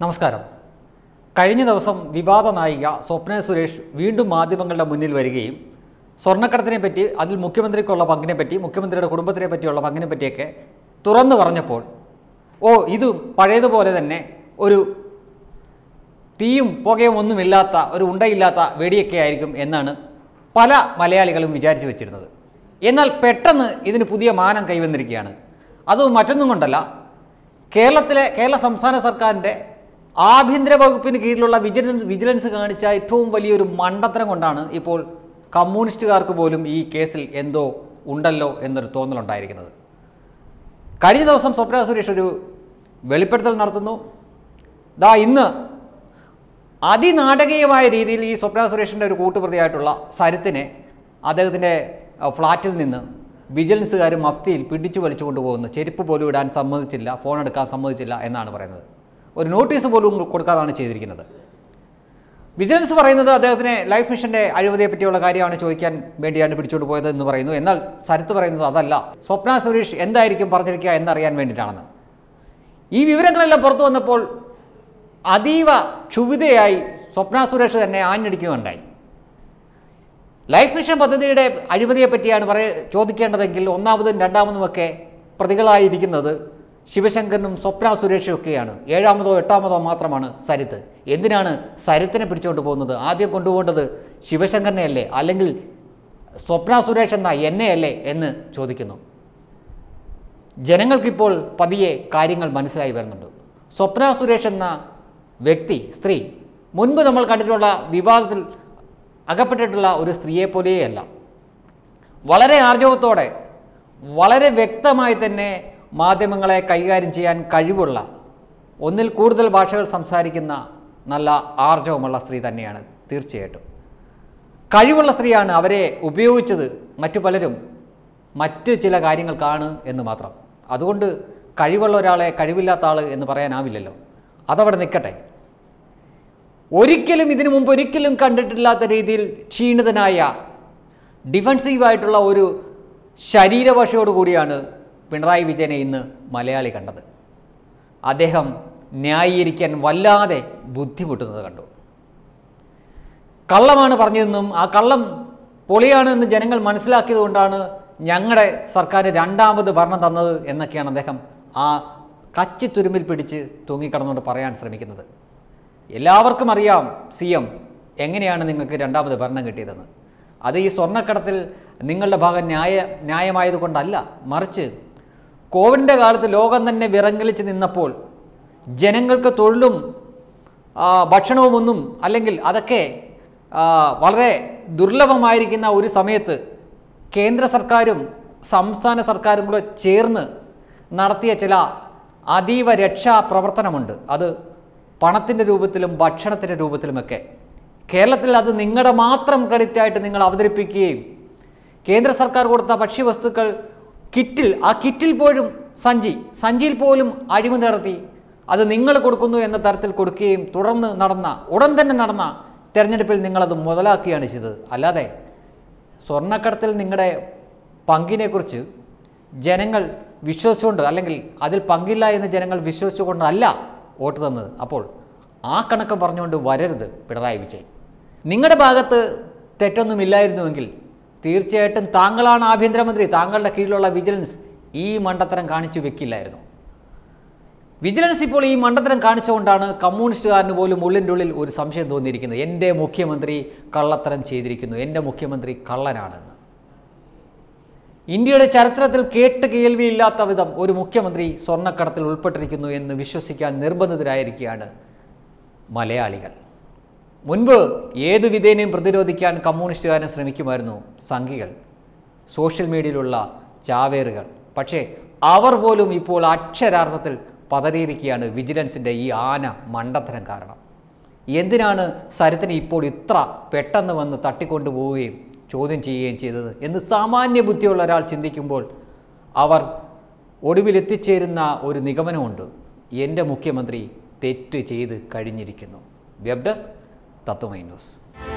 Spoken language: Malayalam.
നമസ്കാരം കഴിഞ്ഞ ദിവസം വിവാദ നായിക സ്വപ്ന സുരേഷ് വീണ്ടും മാധ്യമങ്ങളുടെ മുന്നിൽ വരികയും സ്വർണ്ണക്കടത്തിനെ പറ്റി അതിൽ മുഖ്യമന്ത്രിക്കുള്ള പങ്കിനെ പറ്റി മുഖ്യമന്ത്രിയുടെ കുടുംബത്തിനെ പറ്റിയുള്ള പങ്കിനെ പറ്റിയൊക്കെ തുറന്നു പറഞ്ഞപ്പോൾ ഓ ഇത് പഴയതുപോലെ തന്നെ ഒരു തീയും പുകയും ഒന്നുമില്ലാത്ത ഒരു ഉണ്ടയില്ലാത്ത വെടിയൊക്കെ ആയിരിക്കും എന്നാണ് പല മലയാളികളും വിചാരിച്ചു വെച്ചിരുന്നത് എന്നാൽ പെട്ടെന്ന് ഇതിന് പുതിയ മാനം കൈവന്നിരിക്കുകയാണ് അത് മറ്റൊന്നും കൊണ്ടല്ല കേരളത്തിലെ കേരള സംസ്ഥാന സർക്കാരിൻ്റെ ആഭ്യന്തര വകുപ്പിന് കീഴിലുള്ള വിജിലൻസ് വിജിലൻസ് കാണിച്ച ഏറ്റവും വലിയൊരു മണ്ടത്തരം കൊണ്ടാണ് ഇപ്പോൾ കമ്മ്യൂണിസ്റ്റുകാർക്ക് പോലും ഈ കേസിൽ എന്തോ ഉണ്ടല്ലോ എന്നൊരു തോന്നലുണ്ടായിരിക്കുന്നത് കഴിഞ്ഞ ദിവസം സ്വപ്ന സുരേഷ് ഒരു വെളിപ്പെടുത്തൽ നടത്തുന്നു ദാ ഇന്ന് അതിനാടകീയമായ രീതിയിൽ ഈ സ്വപ്ന സുരേഷിൻ്റെ ഒരു കൂട്ടുപ്രതിയായിട്ടുള്ള സരിത്തിനെ അദ്ദേഹത്തിൻ്റെ അഹ്, ഫ്ലാറ്റിൽ നിന്ന് വിജിലൻസുകാർ മഫ്തിയിൽ പിടിച്ചു വലിച്ചു കൊണ്ടുപോകുന്നു ചെരുപ്പ് പോലും ഇടാൻ സമ്മതിച്ചില്ല ഫോൺ എടുക്കാൻ സമ്മതിച്ചില്ല എന്നാണ് പറയുന്നത് ഒരു നോട്ടീസ് പോലും കൊടുക്കാതാണ് ചെയ്തിരിക്കുന്നത് വിജിലൻസ് പറയുന്നത് അദ്ദേഹത്തിനെ ലൈഫ് മിഷൻ്റെ അഴിമതിയെ പറ്റിയുള്ള കാര്യമാണ് ചോദിക്കാൻ വേണ്ടിയാണ് പിടിച്ചുകൊണ്ട് പോയത് എന്ന് പറയുന്നു എന്നാൽ സരിത്ത് പറയുന്നത് അതല്ല സ്വപ്ന സുരേഷ് എന്തായിരിക്കും പറഞ്ഞിരിക്കുക എന്നറിയാൻ വേണ്ടിയിട്ടാണെന്ന് ഈ വിവരങ്ങളെല്ലാം പുറത്തു വന്നപ്പോൾ അതീവ ക്ഷുഭിതയായി സ്വപ്ന സുരേഷ് തന്നെ ആഞ്ഞടിക്കുകയുണ്ടായി ലൈഫ് മിഷൻ പദ്ധതിയുടെ അഴിമതിയെ പറ്റിയാണ് പറയ ചോദിക്കേണ്ടതെങ്കിൽ ഒന്നാമതും രണ്ടാമതുമൊക്കെ പ്രതികളായിരിക്കുന്നത് ശിവശങ്കരനും സ്വപ്ന സുരേഷും ഒക്കെയാണ് ഏഴാമതോ എട്ടാമതോ മാത്രമാണ് സരിത്ത് എന്തിനാണ് സരിത്തിനെ പിടിച്ചുകൊണ്ട് പോകുന്നത് ആദ്യം കൊണ്ടുപോകേണ്ടത് ശിവശങ്കരനെ അല്ലേ അല്ലെങ്കിൽ സ്വപ്ന സുരേഷ് എന്ന എന്നെയല്ലേ എന്ന് ചോദിക്കുന്നു ജനങ്ങൾക്കിപ്പോൾ പതിയെ കാര്യങ്ങൾ മനസ്സിലായി വരുന്നുണ്ട് സ്വപ്ന സുരേഷ് എന്ന വ്യക്തി സ്ത്രീ മുൻപ് നമ്മൾ കണ്ടിട്ടുള്ള വിവാദത്തിൽ അകപ്പെട്ടിട്ടുള്ള ഒരു സ്ത്രീയെ പോലെയല്ല വളരെ ആർജവത്തോടെ വളരെ വ്യക്തമായി തന്നെ മാധ്യമങ്ങളെ കൈകാര്യം ചെയ്യാൻ കഴിവുള്ള ഒന്നിൽ കൂടുതൽ ഭാഷകൾ സംസാരിക്കുന്ന നല്ല ആർജവമുള്ള സ്ത്രീ തന്നെയാണ് തീർച്ചയായിട്ടും കഴിവുള്ള സ്ത്രീയാണ് അവരെ ഉപയോഗിച്ചത് മറ്റു പലരും മറ്റ് ചില കാര്യങ്ങൾക്കാണ് എന്ന് മാത്രം അതുകൊണ്ട് കഴിവുള്ള ഒരാളെ കഴിവില്ലാത്ത ആൾ എന്ന് പറയാനാവില്ലല്ലോ അതവിടെ നിൽക്കട്ടെ ഒരിക്കലും ഇതിനു മുമ്പ് ഒരിക്കലും കണ്ടിട്ടില്ലാത്ത രീതിയിൽ ക്ഷീണിതനായ ഡിഫൻസീവായിട്ടുള്ള ഒരു ശരീരഭാഷയോടുകൂടിയാണ് പിണറായി വിജയനെ ഇന്ന് മലയാളി കണ്ടത് അദ്ദേഹം ന്യായീകരിക്കാൻ വല്ലാതെ ബുദ്ധിമുട്ടുന്നത് കണ്ടു കള്ളമാണ് പറഞ്ഞതെന്നും ആ കള്ളം പൊളിയാണ് എന്ന് ജനങ്ങൾ മനസ്സിലാക്കിയത് കൊണ്ടാണ് ഞങ്ങളുടെ സർക്കാർ രണ്ടാമത് ഭരണം തന്നത് എന്നൊക്കെയാണ് അദ്ദേഹം ആ കച്ചിത്തുരുമ്പിൽ പിടിച്ച് തൂങ്ങിക്കടന്നുകൊണ്ട് പറയാൻ ശ്രമിക്കുന്നത് എല്ലാവർക്കും അറിയാം സി എം എങ്ങനെയാണ് നിങ്ങൾക്ക് രണ്ടാമത് ഭരണം കിട്ടിയതെന്ന് അത് ഈ സ്വർണ്ണക്കടത്തിൽ നിങ്ങളുടെ ഭാഗം ന്യായ ന്യായമായതുകൊണ്ടല്ല മറിച്ച് കോവിഡിൻ്റെ കാലത്ത് ലോകം തന്നെ വിറങ്ങലിച്ച് നിന്നപ്പോൾ ജനങ്ങൾക്ക് തൊഴിലും ആ, ഭക്ഷണവുമൊന്നും അല്ലെങ്കിൽ അതൊക്കെ ആ, വളരെ ദുർലഭമായിരിക്കുന്ന ഒരു സമയത്ത് കേന്ദ്ര സർക്കാരും സംസ്ഥാന സർക്കാരും കൂടെ ചേർന്ന് നടത്തിയ ചില അതീവ രക്ഷാ പ്രവർത്തനമുണ്ട് അത് പണത്തിൻ്റെ രൂപത്തിലും ഭക്ഷണത്തിൻ്റെ രൂപത്തിലുമൊക്കെ കേരളത്തിൽ അത് നിങ്ങളുടെ മാത്രം ക്രെഡിറ്റായിട്ട് നിങ്ങൾ അവതരിപ്പിക്കുകയും കേന്ദ്ര സർക്കാർ കൊടുത്ത ഭക്ഷ്യവസ്തുക്കൾ കിറ്റിൽ ആ കിറ്റിൽ പോലും സഞ്ചി സഞ്ചിയിൽ പോലും അഴിമതി നടത്തി അത് നിങ്ങൾ കൊടുക്കുന്നു എന്ന തരത്തിൽ കൊടുക്കുകയും തുടർന്ന് നടന്ന ഉടൻ തന്നെ നടന്ന തെരഞ്ഞെടുപ്പിൽ നിങ്ങളത് മുതലാക്കുകയാണ് ചെയ്തത് അല്ലാതെ സ്വർണ്ണക്കടത്തിൽ നിങ്ങളുടെ പങ്കിനെക്കുറിച്ച് ജനങ്ങൾ വിശ്വസിച്ചുകൊണ്ട് അല്ലെങ്കിൽ അതിൽ പങ്കില്ല എന്ന് ജനങ്ങൾ വിശ്വസിച്ചുകൊണ്ടല്ല വോട്ട് തന്നത് അപ്പോൾ ആ കണക്കം പറഞ്ഞുകൊണ്ട് വരരുത് പിണറായി വിജയൻ നിങ്ങളുടെ ഭാഗത്ത് തെറ്റൊന്നുമില്ലായിരുന്നുവെങ്കിൽ തീർച്ചയായിട്ടും താങ്കളാണ് ആഭ്യന്തരമന്ത്രി താങ്കളുടെ കീഴിലുള്ള വിജിലൻസ് ഈ മണ്ടത്തരം കാണിച്ചു വെക്കില്ലായിരുന്നു വിജിലൻസ് ഇപ്പോൾ ഈ മണ്ടത്തരം കാണിച്ചുകൊണ്ടാണ് കമ്മ്യൂണിസ്റ്റുകാരന് പോലും ഉള്ളിൻ്റെ ഉള്ളിൽ ഒരു സംശയം തോന്നിയിരിക്കുന്നത് എൻ്റെ മുഖ്യമന്ത്രി കള്ളത്തരം ചെയ്തിരിക്കുന്നു എൻ്റെ മുഖ്യമന്ത്രി കള്ളനാണെന്ന് ഇന്ത്യയുടെ ചരിത്രത്തിൽ കേട്ട് കേൾവിയില്ലാത്ത വിധം ഒരു മുഖ്യമന്ത്രി സ്വർണ്ണക്കടത്തിൽ ഉൾപ്പെട്ടിരിക്കുന്നു എന്ന് വിശ്വസിക്കാൻ നിർബന്ധിതരായിരിക്കുകയാണ് മലയാളികൾ മുൻപ് ഏത് വിധേനയും പ്രതിരോധിക്കാൻ കമ്മ്യൂണിസ്റ്റുകാരൻ ശ്രമിക്കുമായിരുന്നു സംഘികൾ സോഷ്യൽ മീഡിയയിലുള്ള ചാവേറുകൾ പക്ഷേ അവർ പോലും ഇപ്പോൾ അക്ഷരാർത്ഥത്തിൽ പതറിയിരിക്കുകയാണ് വിജിലൻസിൻ്റെ ഈ ആന മണ്ടത്തരം കാരണം എന്തിനാണ് സരിത്തിനെ ഇപ്പോൾ ഇത്ര പെട്ടെന്ന് വന്ന് തട്ടിക്കൊണ്ടുപോവുകയും ചോദ്യം ചെയ്യുകയും ചെയ്തത് എന്ന് സാമാന്യ ബുദ്ധിയുള്ള ഒരാൾ ചിന്തിക്കുമ്പോൾ അവർ ഒടുവിലെത്തിച്ചേരുന്ന ഒരു നിഗമനമുണ്ട് എൻ്റെ മുഖ്യമന്ത്രി തെറ്റ് ചെയ്ത് കഴിഞ്ഞിരിക്കുന്നു വെബ് ഡെസ്ക് തത്വമൈ ന്യൂസ്